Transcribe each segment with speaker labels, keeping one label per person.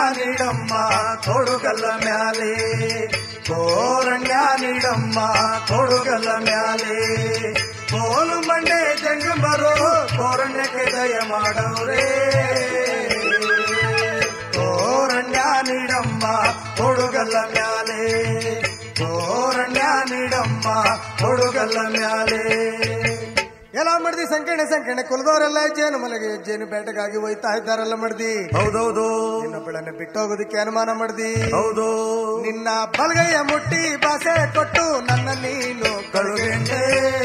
Speaker 1: ನೀಡಮ್ಮ ಕೊಡುಗಲ್ಲ ಮ್ಯಾಲೆ ಕೋರಣ್ಯ ನೀಡಮ್ಮ ಕೊಡುಗಲ್ಲ ಮ್ಯಾಲೆ ಕೋಲು ಮಂಡೆ ಜಂಗಮರು ಕೋರಣ್ಯಕ್ಕೆ ದಯ ಮಾಡವ್ರೆ ಕೋರಣ್ಯ ನೀಡಮ್ಮ ಕೊಡುಗಲ್ಲ ಮ್ಯಾಲೆ ಕೋರಣ್ಯ ನೀಡಮ್ಮ ಕೊಡುಗಲ್ಲ ಮ್ಯಾಲೆ
Speaker 2: ಎಲ್ಲ ಮಡ್ದಿ ಸಂಕಣೆ ಸಂಕಣೆ ಕುಲದವರೆಲ್ಲ ಜೇನು ಮನೆಗೆ ಜೇನು ಬೇಟೆಗಾಗಿ ಹೋಯ್ತಾ ಇದ್ದಾರಲ್ಲ ಮಡ್ದಿ
Speaker 1: ಹೌದೌದು
Speaker 2: ಇನ್ನೊಬ್ಬಳನ್ನ ಬಿಟ್ಟೋಗೋದಕ್ಕೆ ಅನುಮಾನ ಮಡ್ದಿ
Speaker 1: ಹೌದು
Speaker 2: ನಿನ್ನ ಬಲಗೈಯ ಮುಟ್ಟಿ ಭಾಷೆ ಕೊಟ್ಟು ನನ್ನ ನೀನು
Speaker 1: ಕಳುಗೆಂಡೆ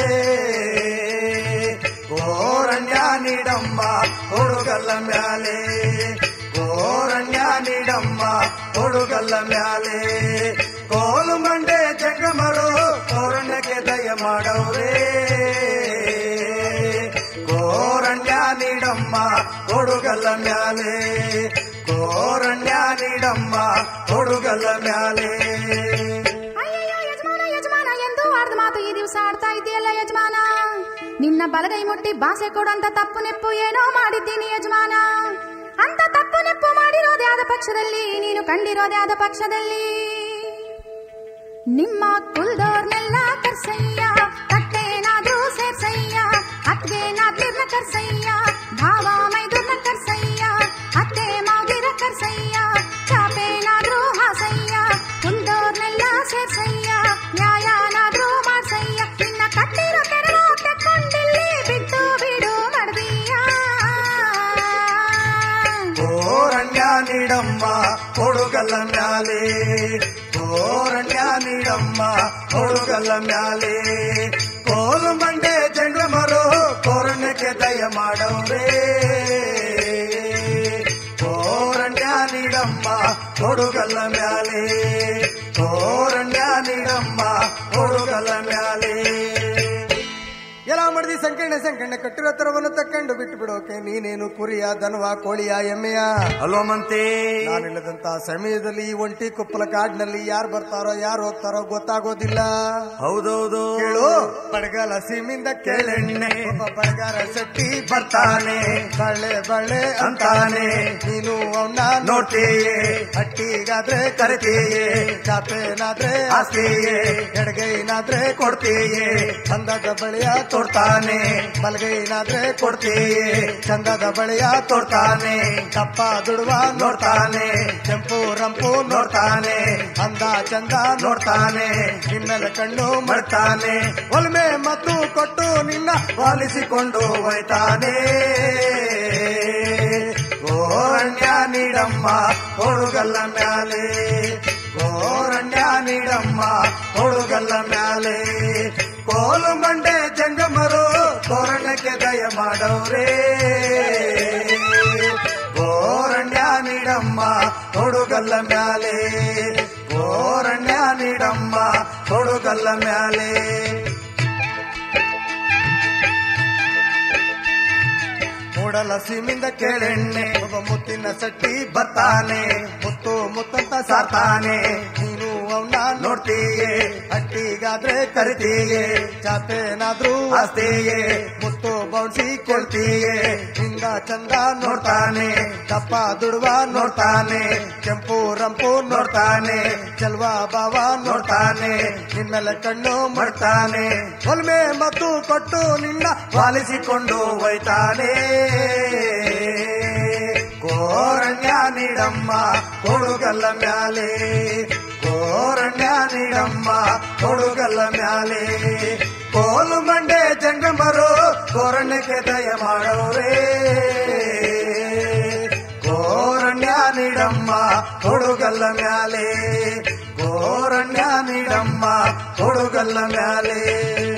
Speaker 1: ಕೋರಣ್ಯ ನೀಡಮ್ಮ ಕೊಡುಗಲ್ಲ ಮ್ಯಾಲೆ ಕೋರಣ್ಯ ನೀಡಮ್ಮ ಕೊಡುಗಲ್ಲ ಮ್ಯಾಲೆ ಕೋಲು ಮಂಡೆ ಜಂಗಮರು ಕೋರಣ್ಯಕ್ಕೆ ದಯ ಮಾಡವ್ರೆ ಕೋರಣ್ಯ ನೀಡಮ್ಮ ಕೊಡುಗಲ್ಲ ಮ್ಯಾಲೆ ಕೋರಣ್ಯ ನೀಡಮ್ಮ ಕೊಡುಗಲ್ಲ ಮ್ಯಾಲೆ
Speaker 3: ಅಯ್ಯಯ್ಯೋ ಯಜಮಾನ ಯಜಮಾನ ಎಂದು ಆಡ್ದ ಮಾತು ಈ ದಿವಸ ಆಡ್ತಾ ಇದೆಯಲ್ಲ ಯಜಮಾನ ನಿನ್ನ ಬಲಗೈ ಮುಟ್ಟಿ ಭಾಷೆ ಕೊಡಂತ ತಪ್ಪು ನೆಪ್ಪು ಏನೋ ಮಾಡಿದ್ದೀನಿ ಯಜಮಾನ ಅಂತ ತಪ್ಪು ನೆಪ್ಪು ಮಾಡಿರೋದೇ ಆದ ಪಕ್ಷದಲ್ಲಿ ನೀನು ಕಂಡಿರೋದೇ ಆದ ಪಕ್ಷದಲ್ಲಿ ನಿಮ್ಮ ಕುಲ್ದೋರ್ನೆಲ್ಲ ಕರ್ಸಯ್ಯ ಕಟ್ಟೇನಾದ್ರೂ ಸೇರ್ಸಯ್ಯ ಅತ್ಗೆನಾದ್ಲಿರ್ನ ಕರ್ಸಯ್ಯ ಭಾವ ಮೈದುರ್ನ ಕರ್ಸಯ್ಯ ಅತ್ತೆ ಮಾವಿರ ಕರ್ಸಯ್ಯ ಚಾಪೇನಾದ್ರೂ ಹಾಸಯ್ಯ ಕುಲ್ದೋರ್ನೆಲ್ಲ ಸೇರ್ಸಯ್ಯ ನ್ಯಾಯನಾದ್ರೂ ಮಾಡ್ಸಯ್ಯ ನಿನ್ನ ಕಟ್ಟಿರೋ ಕೆರಳು ತಕ್ಕೊಂಡಿಲ್ಲಿ ಬಿಟ್ಟು ಬಿಡು ಮಡ್ದೀಯ
Speaker 1: ಕೋರಣ್ಯ ನೀಡಮ್ಮ ಕೊಡುಗಲ್ಲ ಮ್ಯಾಲೆ ಕೋರಣ್ಯ ನೀಡಮ್ಮ ಕೊಡುಗಲ್ಲ ಮ್ಯಾಲೆ ಕೋಲು ಮಂಡೆ ಜಂಗಮರು ಕೋರಣ್ಯಕ್ಕೆ ದಯ ಮಾಡವ್ರೆ ಕೋರಣ್ಯ ನೀಡಮ್ಮ ಕೊಡುಗಲ್ಲ ಮ್ಯಾಲೆ ಕೋರಣ್ಯ ನೀಡಮ್ಮ ಕೊಡುಗಲ್ಲ ಮ್ಯಾಲೆ
Speaker 2: ಎಲ್ಲ ಮಡ್ದಿ ಸಂಕಣೆ ಸಂಕಣೆ ಕಟ್ಟಿರೋ ತರವನ್ನು ತಕ್ಕೊಂಡು ಬಿಟ್ಟು ಬಿಡೋಕೆ ನೀನೇನು ಕುರಿಯ ದನವ ಕೋಳಿಯ ಎಮ್ಮೆಯ
Speaker 1: ಅಲ್ವಾ ಮಂತೆ
Speaker 2: ನಾನಿಲ್ಲದಂತ ಸಮಯದಲ್ಲಿ ಈ ಒಂಟಿ ಕುಪ್ಪಲ ಕಾಡಿನಲ್ಲಿ ಯಾರು ಬರ್ತಾರೋ ಯಾರು ಹೋಗ್ತಾರೋ ಗೊತ್ತಾಗೋದಿಲ್ಲ
Speaker 1: ಹೌದೌದು
Speaker 2: ಕೇಳು ಬಡಗಲ ಸೀಮಿಂದ
Speaker 1: ಕೇಳೆಣ್ಣೆ.
Speaker 2: ಒಬ್ಬ ಬಡಗಾರ ಶೆಟ್ಟಿ
Speaker 1: ಬರ್ತಾನೆ
Speaker 2: ಬಳ್ಳೆ ಬಳ್ಳೆ
Speaker 1: ಅಂತಾನೆ
Speaker 2: ನೀನು ಅವನ್ನ
Speaker 1: ನೋಡ್ತೀಯೇ
Speaker 2: ಹಟ್ಟಿಗಾದ್ರೆ
Speaker 1: ಕರಿತೀಯೇ
Speaker 2: ಚಾಪೇನಾದ್ರೆ
Speaker 1: ಆಸ್ತಿಯೇ
Speaker 2: ಎಡಗೈನಾದ್ರೆ
Speaker 1: ಕೊಡ್ತೀಯೇ
Speaker 2: ಚಂದದ ಬಳೆಯ
Speaker 1: ತೋಡ್ತಾನೆ
Speaker 2: ಬಲಗೈನಾದ್ರೆ
Speaker 1: ಕೊಡ್ತೀಯೇ
Speaker 2: ಚಂದದ ಬಳೆಯ
Speaker 1: ತೋಡ್ತಾನೆ
Speaker 2: ದಪ್ಪ ದುಡುವ
Speaker 1: ನೋಡ್ತಾನೆ
Speaker 2: ಕೆಂಪು ರಂಪು
Speaker 1: ನೋಡ್ತಾನೆ
Speaker 2: ಅಂದ ಚಂದ
Speaker 1: ನೋಡ್ತಾನೆ
Speaker 2: ನಿನ್ನೆಲೆ ಕಣ್ಣು
Speaker 1: ಮಾಡ್ತಾನೆ
Speaker 2: ಒಲ್ಮೆ ಮತ್ತು ಕೊಟ್ಟು ನಿನ್ನ
Speaker 1: ಪಾಲಿಸಿಕೊಂಡು ಹೋಯ್ತಾನೆ ಗೋರಣ್ಯ ನೀಡಮ್ಮ ಕೊಡುಗಲ್ಲ ಮ್ಯಾಲೆ ಗೋರಣ್ಯ ನೀಡಮ್ಮ ಕೊಡುಗಲ್ಲ ಮ್ಯಾಲೆ ಕೋಲು ಮಂಡೆ ಜಂಗಮರು ಕೋರಣ್ಯಕ್ಕೆ ದಯ ಮಾಡವ್ರೆ ಗೋರಣ್ಯ ನೀಡಮ್ಮ ಕೊಡುಗಲ್ಲ ಮ್ಯಾಲೆ ಗೋರಣ್ಯ ನೀಡಮ್ಮ ಕೊಡುಗಲ್ಲ ಮ್ಯಾಲೆ
Speaker 2: ಮೂಡಲ ಸೀಮಿಂದ
Speaker 1: ಕೇಳೆಣ್ಣೆ
Speaker 2: ಒಬ್ಬ ಮುತ್ತಿನ ಸಟ್ಟಿ
Speaker 1: ಬರ್ತಾನೆ
Speaker 2: ಮುತ್ತು ಮುತ್ತಂತ
Speaker 1: ಸಾರ್ತಾನೆ
Speaker 2: ನೀನು ಅವನ್ನ
Speaker 1: ನೋಡ್ತೀಯೇ
Speaker 2: ಹಟ್ಟಿಗಾದ್ರೆ
Speaker 1: ಕರಿತೀಯೇ
Speaker 2: ಚಾಪೇನಾದ್ರೂ
Speaker 1: ಆಸ್ತಿಯೇ
Speaker 2: ಮುತ್ತು ಬೌನ್ಸಿ
Speaker 1: ಕೊಡ್ತೀಯೇ
Speaker 2: ಹಿಂದ ಚಂದ
Speaker 1: ನೋಡ್ತಾನೆ
Speaker 2: ದಪ್ಪ ದುಡುವ
Speaker 1: ನೋಡ್ತಾನೆ
Speaker 2: ಕೆಂಪು ರಂಪು
Speaker 1: ನೋಡ್ತಾನೆ
Speaker 2: ಚೆಲ್ವ ಬಾವ
Speaker 1: ನೋಡ್ತಾನೆ
Speaker 2: ನಿನ್ನೆಲೆ ಕಣ್ಣು
Speaker 1: ಮಾಡ್ತಾನೆ
Speaker 2: ಒಲ್ಮೆ ಮತ್ತು ಕೊಟ್ಟು ನಿನ್ನ
Speaker 1: ಪಾಲಿಸಿಕೊಂಡು ಹೋಯ್ತಾನೆ ಕೋರಣ್ಯ ನೀಡಮ್ಮ ಕೊಡುಗಲ್ಲ ಮ್ಯಾಲೆ ಕೋರಣ್ಯ ನೀಡಮ್ಮ ಕೊಡುಗಲ್ಲ ಮ್ಯಾಲೆ ಕೋಲು ಮಂಡೆ ಜಂಗಮರು ಕೋರಣ್ಯಕ್ಕೆ ದಯ ಮಾಡವ್ರೆ ಕೋರಣ್ಯ ನೀಡಮ್ಮ ಕೊಡುಗಲ್ಲ ಮ್ಯಾಲೆ ಕೋರಣ್ಯ ನೀಡಮ್ಮ ಕೊಡುಗಲ್ಲ ಮ್ಯಾಲೆ